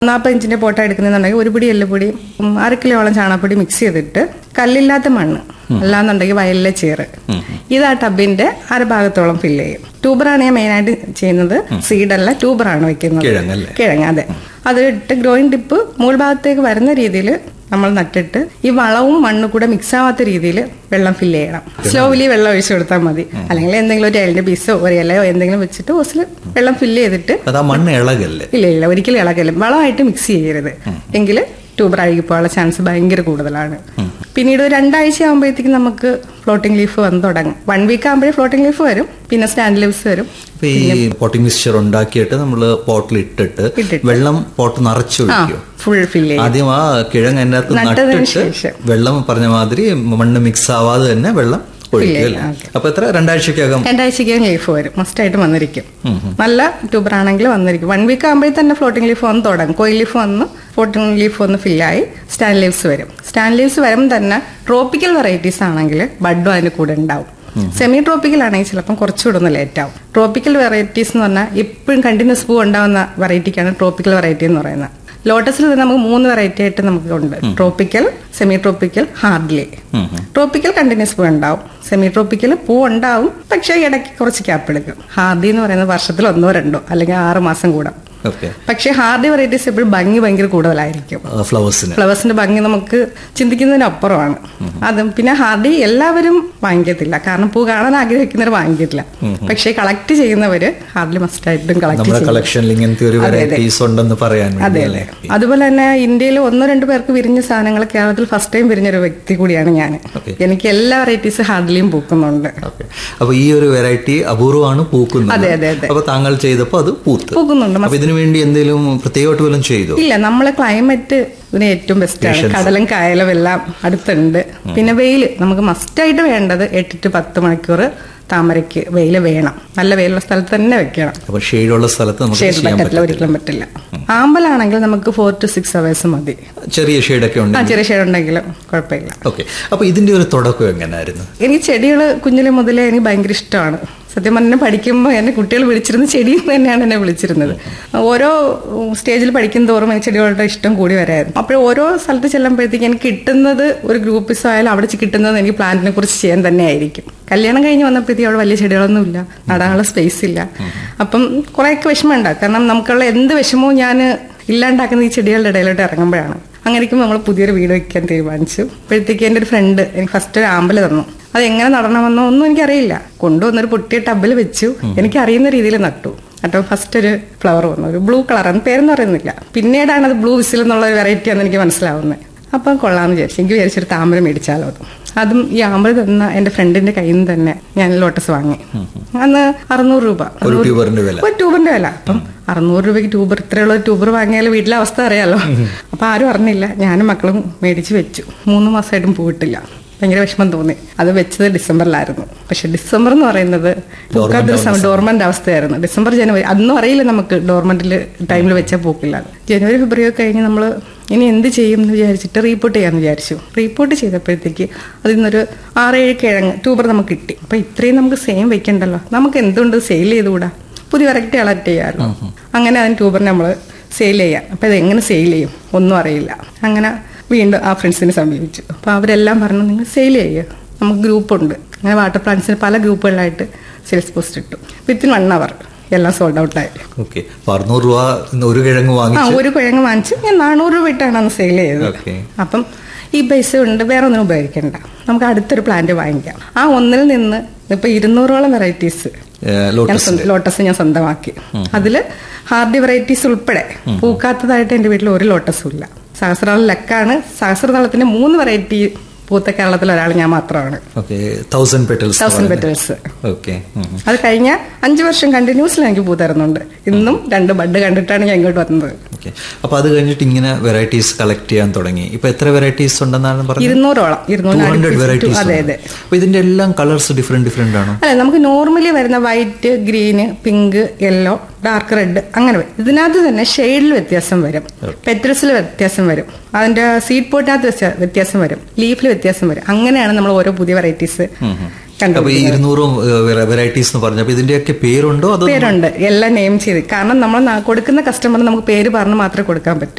നാൽപ്പത് ഇഞ്ചിന്റെ പോട്ട എടുക്കുന്നുണ്ടെങ്കിൽ ഒരു പിടി എല്ലുപൊടി ഉം, അര കിലോളം ചാണകപ്പൊടി മിക്സ് ചെയ്തിട്ട് കല്ലില്ലാത്ത മണ്ണ് അല്ലാന്നുണ്ടെങ്കിൽ വയലിലെ ചേറ് ഇത് ആ ടബിന്റെ അരഭാഗത്തോളം ഫില്ല് ചെയ്യും ട്യൂബറാണ് ഞാൻ മെയിനായിട്ട് ചെയ്യുന്നത് സീഡല്ല ട്യൂബറാണ് വെക്കുന്നത് കിഴങ്ങല്ലേ? കിഴങ്ങ് അതെ അത് ഇട്ട് ഗ്രോയിങ് ടിപ്പ് മുകൾ ഭാഗത്തേക്ക് വരുന്ന രീതിയിൽ നമ്മൾ നട്ടിട്ട് ഈ വളവും മണ്ണും കൂടെ മിക്സ് ആവാത്ത രീതിയിൽ വെള്ളം ഫില്ല് ചെയ്യണം സ്ലോവിലി വെള്ളം ഒഴിച്ചു കൊടുത്താൽ മതി അല്ലെങ്കിൽ എന്തെങ്കിലും ഒരു എലിന്റെ പീസോ ഒരു ഇലയോ എന്തെങ്കിലും വെച്ചിട്ട് ഓസിൽ വെള്ളം ഫില്ല് ചെയ്തിട്ട് അത് ആ മണ്ണ് ഇളകല്ലേ ഇല്ല ഇല്ല ഒരിക്കലും ഇളകലും വളമായിട്ട് മിക്സ് ചെയ്യരുത് എങ്കിൽ ട്യൂബർ അഴുകിപ്പോകാനുള്ള ചാൻസ് ഭയങ്കര കൂടുതലാണ് പിന്നീട് ഒരു രണ്ടാഴ്ച ആകുമ്പോഴത്തേക്കും നമുക്ക് ഫ്ലോട്ടിംഗ് ലീഫ് വന്ന് തുടങ്ങും വൺ വീക്ക് ആകുമ്പോഴേ ഫ്ലോട്ടിംഗ് ലീഫ് വരും പിന്നെ സ്റ്റാൻഡ് ലീവ്സ് വരും അപ്പൊ ഈ പോട്ടിംഗ് മിക്സ്ചർ ഉണ്ടാക്കിയിട്ട് നമ്മൾ പോട്ടിൽ ഇട്ടിട്ട് ഇട്ടിട്ട്. വെള്ളം പോട്ട് ആ നിറച്ചൊഴിക്കോ ഫുൾ ഫില്ല് ചെയ്യും ആദ്യം ആ കിഴങ്ങ് അതിനകത്ത് നട്ടതിന് നട്ടിട്ട് ശേഷം. വെള്ളം പറഞ്ഞ മാതിരി മണ്ണ് മിക്സ് ആവാതെ തന്നെ വെള്ളം ഒഴിക്കും ഇല്ല, അല്ലേ ഓക്കേ. അപ്പൊ എത്ര രണ്ടാഴ്ചക്കകം രണ്ടാഴ്ചയ്ക്കകം ലീഫ് വരും മസ്റ്റായിട്ട് വന്നിരിക്കും നല്ല ട്യൂബർ ആണെങ്കിൽ വന്നിരിക്കും വൺ വീക്ക് ആകുമ്പോഴേ തന്നെ ഫ്ലോട്ടിംഗ് ലീഫ് വന്ന് തുടങ്ങും കോയിൽ ലീഫ് വന്ന് ഫ്ലോട്ടിംഗ് ലീഫ് വന്ന് ഫില്ലായി സ്റ്റാൻഡ് ലീവ്സ് വരും സ്റ്റാൻഡ് ലീവ്സ് വരുമ്പോൾ തന്നെ ട്രോപ്പിക്കൽ വെറൈറ്റീസ് ആണെങ്കിൽ ബഡും അതിന്റെ കൂടെ ഉണ്ടാവും സെമി ട്രോപ്പിക്കൽ ആണെങ്കിൽ ചിലപ്പം കുറച്ചുകൂടെ ഒന്ന് ലേറ്റ് ആവും ട്രോപ്പിക്കൽ വെറൈറ്റീസ് എന്ന് പറഞ്ഞാൽ എപ്പോഴും കണ്ടിന്യൂസ് പൂ ഉണ്ടാവുന്ന വെറൈറ്റിക്കാണ് ട്രോപ്പിക്കൽ വെറൈറ്റി എന്ന് പറയുന്നത് ലോട്ടസിൽ തന്നെ നമുക്ക് മൂന്ന് വെറൈറ്റി ആയിട്ട് നമുക്ക് ഉണ്ട് tropical semi tropical hardly tropical continuous പൂ ഉണ്ടാവും സെമി ട്രോപ്പിക്കൽ പൂ ഉണ്ടാവും പക്ഷേ ഇടയ്ക്ക് കുറച്ച് ക്യാപ്പ് എടുക്കും ഹാർഡി എന്ന് പറയുന്നത് വർഷത്തിൽ ഒന്നോ രണ്ടോ അല്ലെങ്കിൽ ആറ് മാസം കൂടാം ഓക്കെ പക്ഷേ ഹാർഡി വെറൈറ്റീസ് എപ്പോഴും ഭംഗി ഭയങ്കര കൂടുതലായിരിക്കും ഫ്ലവേഴ്സിന് ഫ്ലവേഴ്സിന്റെ ഭംഗി നമുക്ക് ചിന്തിക്കുന്നതിനപ്പുറമാണ് അതും പിന്നെ ഹാർഡി എല്ലാവരും വാങ്ങിക്കത്തില്ല കാരണം പൂ കാണാൻ ആഗ്രഹിക്കുന്നവർ വാങ്ങിക്കത്തില്ല പക്ഷേ കളക്ട് ചെയ്യുന്നവര് ഹാർഡി മസ്റ്റ് ആയിട്ടും കളക്ട് നമ്മുടെ ചെയ്യും കളക്ഷനിൽ ഇങ്ങനത്തെ ഒരു അതെ, അതെ. വെറൈറ്റീസ് ഉണ്ടെന്ന് പറയാൻ അതെ വേണ്ടി അതെ അല്ലേ അതുപോലെ തന്നെ ഇന്ത്യയിൽ ഒന്നോ രണ്ടു പേർക്ക് വിരിഞ്ഞ സാധനങ്ങൾ കേരളത്തിൽ ഫസ്റ്റ് ടൈം വിരിഞ്ഞ ഒരു വ്യക്തി കൂടിയാണ് ഞാൻ Okay. എനിക്ക് എല്ലാ വെറൈറ്റീസ് ഹാർഡിലിയും പൂക്കുന്നുണ്ട് ഓക്കെ അപ്പൊ ഈ ഒരു വെറൈറ്റി അപൂർവമാണ് പൂക്കുന്നത് അതെ, അതെ, അതെ. അപ്പൊ താങ്കൾ ചെയ്തപ്പോ അത് പൂത്ത് പൂക്കുന്നുണ്ട് അപ്പൊ ഇതിനു വേണ്ടി എന്തെങ്കിലും പ്രത്യേകമായിട്ട് വല്ലതും ചെയ്തോ ഇല്ല നമ്മളെ ക്ലൈമറ്റ് ഇതിന് ഏറ്റവും ബെസ്റ്റ് ആണ് Patience. കടലും കായലും എല്ലാം അടുത്തുണ്ട് പിന്നെ വെയിൽ നമുക്ക് മസ്റ്റായിട്ട് വേണ്ടത് എട്ട് to പത്ത് മണിക്കൂർ താമരയ്ക്ക് വെയിൽ വേണം നല്ല വെയിലുള്ള സ്ഥലത്ത് തന്നെ വെക്കണം അപ്പൊ ഷെയ്ഡുള്ള സ്ഥലത്ത് നമുക്ക് ഷെയ്ഡ് ചെയ്യാൻ പറ്റത്തില്ല പറ്റും ഒരിക്കലും പറ്റില്ല ആമ്പലാണെങ്കിൽ നമുക്ക് ഫോർ ടു സിക്സ് അവേഴ്സ് മതി ചെറിയ ഷെയ്ഡൊക്കെ ഉണ്ട് ആ ചെറിയ ഷെയ്ഡ് ഉണ്ടെങ്കിലും കുഴപ്പമില്ല ഓക്കെ അപ്പൊ ഇതിന്റെ ഒരു തുടക്കം എങ്ങനെയായിരുന്നു എനിക്ക് ചെടികൾ കുഞ്ഞിലെ മുതലേ എനിക്ക് ഭയങ്കര ഇഷ്ടമാണ് സത്യം പറഞ്ഞാൽ പഠിക്കുമ്പോൾ എന്നെ കുട്ടികൾ വിളിച്ചിരുന്നത് ചെടി എന്ന് തന്നെയാണ് എന്നെ വിളിച്ചിരുന്നത് ഓരോ സ്റ്റേജിൽ പഠിക്കും തോറും എനിക്ക് ചെടികളുടെ ഇഷ്ടം കൂടി വരായിരുന്നു അപ്പോൾ ഓരോ സ്ഥലത്ത് ചെല്ലുമ്പോഴത്തേക്ക് എനിക്ക് കിട്ടുന്നത് ഒരു ഗ്രൂപ്പിസ് ആയാലും അവിടെ കിട്ടുന്നത് എനിക്ക് പ്ലാന്റിനെ കുറിച്ച് ചെയ്യാൻ തന്നെ ആയിരിക്കും കല്യാണം കഴിഞ്ഞ് വന്നപ്പോഴത്തേക്ക് അവിടെ വലിയ ചെടികളൊന്നും ഇല്ല നടാനുള്ള സ്പേസ് ഇല്ല അപ്പം കുറേയൊക്കെ വിഷമം ഉണ്ടാകും കാരണം നമുക്കുള്ള എന്ത് വിഷമവും ഞാൻ ഇല്ലാണ്ടാക്കുന്ന ഈ ചെടികളുടെ ഇടയിലോട്ട് ഇറങ്ങുമ്പോഴാണ് അങ്ങനെ ഇരിക്കുമ്പോൾ നമ്മൾ പുതിയൊരു വീട് വയ്ക്കാൻ തീരുമാനിച്ചു അപ്പോഴത്തേക്ക് എൻ്റെ ഒരു ഫ്രണ്ട് എനിക്ക് ഫസ്റ്റ് ഒരു ആമ്പൽ തന്നു അത് എങ്ങനെ നടണമെന്നോ ഒന്നും എനിക്കറിയില്ല കൊണ്ടുവന്നൊരു പൊട്ടിയ ടബിൽ വെച്ചു എനിക്ക് അറിയുന്ന രീതിയിൽ നട്ടു അപ്പോൾ ഫസ്റ്റ് ഒരു ഫ്ലവർ വന്നു ഒരു ബ്ലൂ കളറാണ് പേരെന്ന് പറയുന്നില്ല പിന്നീടാണ് അത് ബ്ലൂ വിസിൽ എന്നുള്ള ഒരു വെറൈറ്റി ആണെന്ന് എനിക്ക് മനസ്സിലാവുന്നത് അപ്പം കൊള്ളാമെന്ന് വിചാരിച്ചു എനിക്ക് വിചാരിച്ചൊരു താമര മേടിച്ചാലോ അത് അതും ഈ ആമ്പൽ തന്ന എൻ്റെ ഫ്രണ്ടിന്റെ കയ്യിൽ നിന്ന് തന്നെ ഞാൻ ലോട്ടസ് വാങ്ങി അന്ന് അറുന്നൂറ് രൂപ ഒരു ട്യൂബറിന്റെ വില ഒരു ട്യൂബറിന്റെ വില അപ്പം അറുന്നൂറ് രൂപയ്ക്ക് ട്യൂബർ ഇത്രയുള്ള ഒരു ട്യൂബർ വാങ്ങിയാൽ വീട്ടിലെ അവസ്ഥ അറിയാലോ അപ്പൊ ആരും അറിഞ്ഞില്ല ഞാനും മക്കളും മേടിച്ച് വെച്ചു മൂന്ന് മാസമായിട്ടും പോയിട്ടില്ല ഭയങ്കര വിഷമം തോന്നി അത് വെച്ചത് ഡിസംബറിലായിരുന്നു പക്ഷെ ഡിസംബർ എന്ന് പറയുന്നത് പൂക്കാത്ത ഒരു സമയം ഡോർമെന്റ് അവസ്ഥയായിരുന്നു ഡിസംബർ ജനുവരി അതൊന്നും അറിയില്ല നമുക്ക് ഡോർമെന്റിൽ ടൈമിൽ വെച്ചാൽ പൂക്കില്ല ജനുവരി ഫെബ്രുവരി ഒക്കെ കഴിഞ്ഞ് നമ്മൾ ഇനി എന്ത് ചെയ്യും എന്ന് വിചാരിച്ചിട്ട് റീപ്പോർട്ട് ചെയ്യാന്ന് വിചാരിച്ചു റീപ്പോർട്ട് ചെയ്തപ്പോഴത്തേക്ക് അതിൽ നിന്നൊരു ആറേഴ് കിഴങ്ങ് ട്യൂബർ നമുക്ക് കിട്ടി അപ്പൊ ഇത്രയും നമുക്ക് സെയിം വെക്കണ്ടല്ലോ നമുക്ക് എന്തുകൊണ്ട് സെയിൽ ചെയ്തുകൂടാ പുതിയ വെറൈറ്റി കളക്ട് ചെയ്യാമല്ലോ അങ്ങനെ അതിന് ട്യൂബറിനെ നമ്മൾ സെയിൽ ചെയ്യാം അപ്പൊ ഇത് എങ്ങനെ സെയിൽ ചെയ്യും ഒന്നും അറിയില്ല അങ്ങനെ വീണ്ടും ആ ഫ്രണ്ട്സിനെ സമീപിച്ചു അപ്പൊ അവരെല്ലാം പറഞ്ഞു നിങ്ങൾ സെയിൽ ചെയ്യുക നമുക്ക് ഗ്രൂപ്പുണ്ട് അങ്ങനെ വാട്ടർ പ്ലാന്റ്സിന് പല ഗ്രൂപ്പുകളിലായിട്ട് സെയിൽസ് പോസ്റ്റ് ഇട്ടു വിത്തിൻ വൺ അവർ എല്ലാം സോൾഡ് ഔട്ട് ആയി ഓക്കെ അപ്പൊ അറുന്നൂറ് രൂപ ഒരു കിഴങ്ങ് ആ വാങ്ങിച്ചു ഒരു കിഴങ്ങ് വാങ്ങിച്ച് ഞാൻ നാനൂറ് രൂപ ഇട്ടാണ് അന്ന് സെയിൽ ചെയ്തത് ഓക്കെ അപ്പം ഈ പൈസ കൊണ്ട് വേറെ ഒന്നും ഉപയോഗിക്കണ്ട നമുക്ക് അടുത്തൊരു പ്ലാന്റ് വാങ്ങിക്കാം ആ ഒന്നിൽ നിന്ന് ഇപ്പൊ ഇരുന്നൂറോളം വെറൈറ്റീസ് ഞാൻ ലോട്ടസ് സ്വന്തം- ലോട്ടസ് ഞാൻ സ്വന്തമാക്കി അതില് ഹാർഡി വെറൈറ്റീസ് ഉൾപ്പെടെ പൂക്കാത്തതായിട്ട് എന്റെ വീട്ടിൽ ഒരു ലോട്ടസും ഇല്ല സഹസ്രതളം ലക്കാണ് സഹസ്രതളത്തിന്റെ മൂന്ന് വെറൈറ്റി പൂത്ത കേരളത്തിൽ ഒരാൾ ഞാൻ മാത്രമാണ് okay thousand petals thousand petals okay അത് കഴിഞ്ഞ അഞ്ചു വർഷം കണ്ടിന്യൂസ്ലി എനിക്ക് പൂ തരുന്നുണ്ട് ഇന്നും രണ്ട് ബഡ് കണ്ടിട്ടാണ് ഞാൻ ഇങ്ങോട്ട് വന്നത് ഓക്കെ അപ്പൊ അത് കഴിഞ്ഞിട്ട് ഇങ്ങനെ വെറൈറ്റീസ് കളക്ട് ചെയ്യാൻ തുടങ്ങി ഇപ്പൊ എത്ര വെറൈറ്റീസ് ഉണ്ടെന്നാണ് പറഞ്ഞത് ഇരുന്നൂറോളം ടു ഹൺഡ്രഡ് ഇരുന്നൂറ് വെറൈറ്റീസ് അതെ അതെ അപ്പൊ ഇതിന്റെ എല്ലാം കളേഴ്സ് ഡിഫറെന്റ് ഡിഫറെന്റ് ആണോ അല്ല നമുക്ക് നോർമലി വരുന്ന white green pink yellow dark red അങ്ങനെ വരും ഇതിനകത്ത് തന്നെ ഷെയ്ഡിൽ വ്യത്യാസം വരും പെറ്റൽസിൽ വ്യത്യാസം വരും അതിന്റെ സീഡ് പോട്ടിനകത്ത് വ്യത്യാസം വരും ലീഫിൽ വ്യത്യാസം വരും അങ്ങനെയാണ് നമ്മൾ ഓരോ പുതിയ വെറൈറ്റീസ് അപ്പൊ ഈ ഇരുന്നൂറും വെറൈറ്റീസ് എന്ന് പറഞ്ഞപ്പോ ഇതിന്റെയൊക്കെ പേരുണ്ടോ അതോ പേരുണ്ട് എല്ലാം നെയിം ചെയ്ത് കാരണം നമ്മൾ ന- കൊടുക്കുന്ന കസ്റ്റമറിന് നമുക്ക് പേര് പറഞ്ഞ് മാത്രമേ കൊടുക്കാൻ പറ്റൂ